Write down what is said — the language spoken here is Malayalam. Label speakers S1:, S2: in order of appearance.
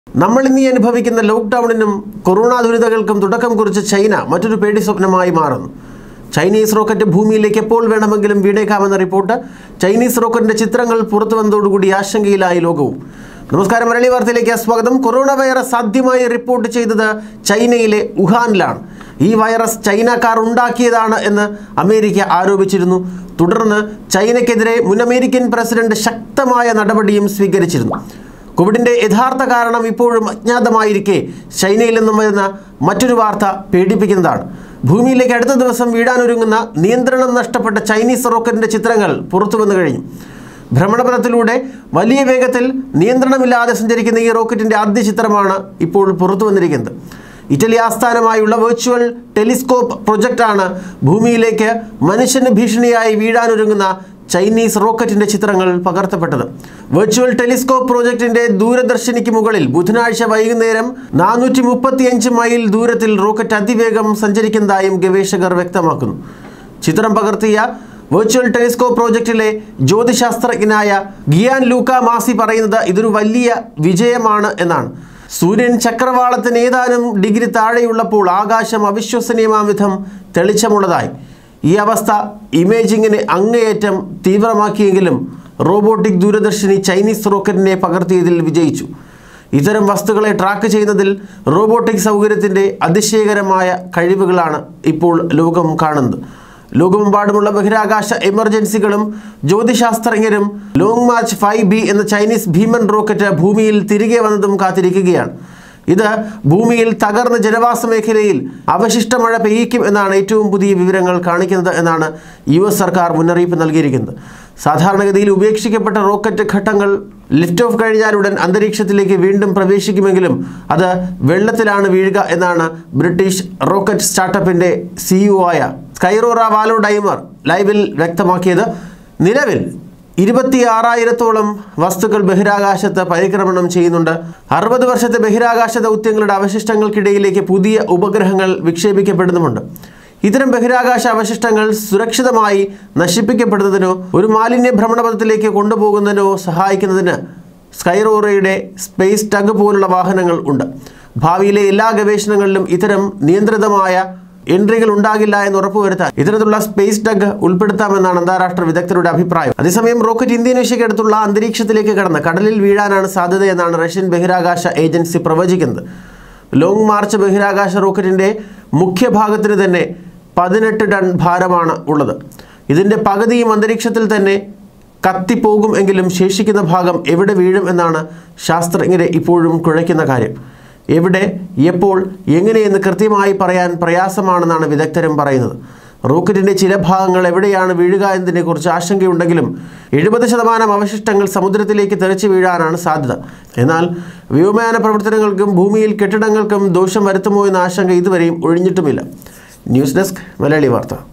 S1: നമ്മൾ ഇന്നീ അനുഭവിക്കുന്ന ലോക്ക്ഡൌണിനും കൊറോണ ദുരിതകൾക്കും തുടക്കം കുറിച്ച് ചൈന മറ്റൊരു പേടി സ്വപ്നമായി മാറുന്നു ചൈനീസ് റോക്കറ്റ് ഭൂമിയിലേക്ക് എപ്പോൾ വേണമെങ്കിലും വീണേക്കാമെന്ന റിപ്പോർട്ട് ചൈനീസ് റോക്കറ്റിന്റെ ചിത്രങ്ങൾ പുറത്തു വന്നതോടുകൂടി ആശങ്കയിലായി ലോകവും നമസ്കാരം മരളി വാർത്തയിലേക്ക് സ്വാഗതം കൊറോണ വൈറസ് ആദ്യമായി റിപ്പോർട്ട് ചെയ്തത് ചൈനയിലെ വുഹാനിലാണ് ഈ വൈറസ് ചൈനക്കാർ ഉണ്ടാക്കിയതാണ് എന്ന് അമേരിക്ക ആരോപിച്ചിരുന്നു തുടർന്ന് ചൈനയ്ക്കെതിരെ മുൻ അമേരിക്കൻ പ്രസിഡന്റ് ശക്തമായ നടപടിയും സ്വീകരിച്ചിരുന്നു കോവിഡിന്റെ യഥാർത്ഥ കാരണം ഇപ്പോഴും അജ്ഞാതമായിരിക്കെ ചൈനയിൽ നിന്നും വരുന്ന മറ്റൊരു വാർത്ത പേടിപ്പിക്കുന്നതാണ് ഭൂമിയിലേക്ക് അടുത്ത ദിവസം വീഴാനൊരുങ്ങുന്ന നിയന്ത്രണം നഷ്ടപ്പെട്ട ചൈനീസ് റോക്കറ്റിന്റെ ചിത്രങ്ങൾ പുറത്തു വന്നു കഴിഞ്ഞു ഭ്രമണപഥത്തിലൂടെ വലിയ വേഗത്തിൽ നിയന്ത്രണമില്ലാതെ സഞ്ചരിക്കുന്ന ഈ റോക്കറ്റിന്റെ ആദ്യ ചിത്രമാണ് ഇപ്പോൾ പുറത്തു വന്നിരിക്കുന്നത് ഇറ്റലി ആസ്ഥാനമായുള്ള വെർച്വൽ ടെലിസ്കോപ്പ് പ്രൊജക്റ്റാണ് ഭൂമിയിലേക്ക് മനുഷ്യന് ഭീഷണിയായി വീഴാനൊരുങ്ങുന്ന ചൈനീസ് റോക്കറ്റിന്റെ ചിത്രങ്ങൾ പകർത്തപ്പെട്ടത് വെർച്വൽ ടെലിസ്കോപ്പ് പ്രോജക്റ്റിന്റെ ദൂരദർശിനിക്ക് മുകളിൽ ബുധനാഴ്ച വൈകുന്നേരം നാനൂറ്റി മുപ്പത്തിയഞ്ച് മൈൽ ദൂരത്തിൽ റോക്കറ്റ് അതിവേഗം സഞ്ചരിക്കുന്നതായും ഗവേഷകർ വ്യക്തമാക്കുന്നു ചിത്രം പകർത്തിയ വെർച്വൽ ടെലിസ്കോപ്പ് പ്രോജക്റ്റിലെ ജ്യോതിശാസ്ത്രജ്ഞനായ ഗിയാൻ ലൂക്ക മാസി പറയുന്നത് ഇതൊരു വലിയ വിജയമാണ് എന്നാണ് സൂര്യൻ ചക്രവാളത്തിന് ഏതാനും ഡിഗ്രി താഴെയുള്ളപ്പോൾ ആകാശം അവിശ്വസനീയമാം വിധം തെളിച്ചമുള്ളതായി ഈ അവസ്ഥ ഇമേജിങ്ങിനെ അങ്ങേയറ്റം തീവ്രമാക്കിയെങ്കിലും റോബോട്ടിക് ദൂരദർശിനി ചൈനീസ് റോക്കറ്റിനെ പകർത്തിയതിൽ വിജയിച്ചു ഇത്തരം വസ്തുക്കളെ ട്രാക്ക് ചെയ്യുന്നതിൽ റോബോട്ടിക് സൗകര്യത്തിൻ്റെ അതിശയകരമായ കഴിവുകളാണ് ഇപ്പോൾ ലോകം കാണുന്നത് ലോകമെമ്പാടുമുള്ള ബഹിരാകാശ എമർജൻസികളും ജ്യോതിശാസ്ത്രജ്ഞരും ലോങ് മാർച്ച് ഫൈവ് ബി എന്ന ചൈനീസ് ഭീമൻ റോക്കറ്റ് ഭൂമിയിൽ തിരികെ വന്നതും കാത്തിരിക്കുകയാണ് ഇത് ഭൂമിയിൽ തകർന്ന ജനവാസ മേഖലയിൽ അവശിഷ്ട മഴ പെയ്യിക്കും എന്നാണ് ഏറ്റവും പുതിയ വിവരങ്ങൾ കാണിക്കുന്നത് എന്നാണ് യു എസ് സർക്കാർ മുന്നറിയിപ്പ് നൽകിയിരിക്കുന്നത് സാധാരണഗതിയിൽ ഉപേക്ഷിക്കപ്പെട്ട റോക്കറ്റ് ഘട്ടങ്ങൾ ലിഫ്റ്റ് ഓഫ് കഴിഞ്ഞാലുടൻ അന്തരീക്ഷത്തിലേക്ക് വീണ്ടും പ്രവേശിക്കുമെങ്കിലും അത് വെള്ളത്തിലാണ് വീഴുക എന്നാണ് ബ്രിട്ടീഷ് റോക്കറ്റ് സ്റ്റാർട്ടപ്പിൻ്റെ സിഇഒ ആയ സ്കൈറോറ വാലോ ഡൈമർ ലൈവിൽ വ്യക്തമാക്കിയത് നിലവിൽ ഇരുപത്തി ആറായിരത്തോളം വസ്തുക്കൾ ബഹിരാകാശത്ത് പരിക്രമണം ചെയ്യുന്നുണ്ട് അറുപത് വർഷത്തെ ബഹിരാകാശ ദൗത്യങ്ങളുടെ അവശിഷ്ടങ്ങൾക്കിടയിലേക്ക് പുതിയ ഉപഗ്രഹങ്ങൾ വിക്ഷേപിക്കപ്പെടുന്നുമുണ്ട് ഇത്തരം ബഹിരാകാശ അവശിഷ്ടങ്ങൾ സുരക്ഷിതമായി നശിപ്പിക്കപ്പെടുന്നതിനോ ഒരു മാലിന്യ ഭ്രമണപഥത്തിലേക്ക് കൊണ്ടുപോകുന്നതിനോ സഹായിക്കുന്നതിന് സ്കൈറോറയുടെ സ്പേസ് ടഗ് പോലുള്ള വാഹനങ്ങൾ ഉണ്ട് ഭാവിയിലെ എല്ലാ ഗവേഷണങ്ങളിലും ഇത്തരം നിയന്ത്രിതമായ എൻട്രികൾ ഉണ്ടാകില്ല എന്ന് ഉറപ്പുവരുത്താൻ ഇത്തരത്തിലുള്ള സ്പേസ് ടഗ് ഉൾപ്പെടുത്താമെന്നാണ് അന്താരാഷ്ട്ര വിദഗ്ധരുടെ അഭിപ്രായം അതേസമയം റോക്കറ്റ് ഇന്തോനേഷ്യക്കടുത്തുള്ള അന്തരീക്ഷത്തിലേക്ക് കടന്ന് കടലിൽ വീഴാനാണ് സാധ്യതയെന്നാണ് റഷ്യൻ ബഹിരാകാശ ഏജൻസി പ്രവചിക്കുന്നത് ലോങ് മാർച്ച് ബഹിരാകാശ റോക്കറ്റിൻ്റെ മുഖ്യ ഭാഗത്തിന് തന്നെ പതിനെട്ട് ടൺ ഭാരമാണ് ഉള്ളത് ഇതിൻ്റെ പകുതിയും അന്തരീക്ഷത്തിൽ തന്നെ കത്തിപ്പോകും എങ്കിലും ശേഷിക്കുന്ന ഭാഗം എവിടെ വീഴും എന്നാണ് ശാസ്ത്രജ്ഞരെ ഇപ്പോഴും കുഴയ്ക്കുന്ന കാര്യം എവിടെ എപ്പോൾ എങ്ങനെയെന്ന് കൃത്യമായി പറയാൻ പ്രയാസമാണെന്നാണ് വിദഗ്ധരും പറയുന്നത് റോക്കറ്റിൻ്റെ ചില ഭാഗങ്ങൾ എവിടെയാണ് വീഴുക എന്നതിനെക്കുറിച്ച് ആശങ്കയുണ്ടെങ്കിലും എഴുപത് ശതമാനം അവശിഷ്ടങ്ങൾ സമുദ്രത്തിലേക്ക് തെറിച്ചു വീഴാനാണ് സാധ്യത എന്നാൽ വ്യോമയാന പ്രവർത്തനങ്ങൾക്കും ഭൂമിയിൽ കെട്ടിടങ്ങൾക്കും ദോഷം വരുത്തുമോ എന്ന ആശങ്ക ഇതുവരെയും ഒഴിഞ്ഞിട്ടുമില്ല ന്യൂസ് ഡെസ്ക് മലയാളി വാർത്ത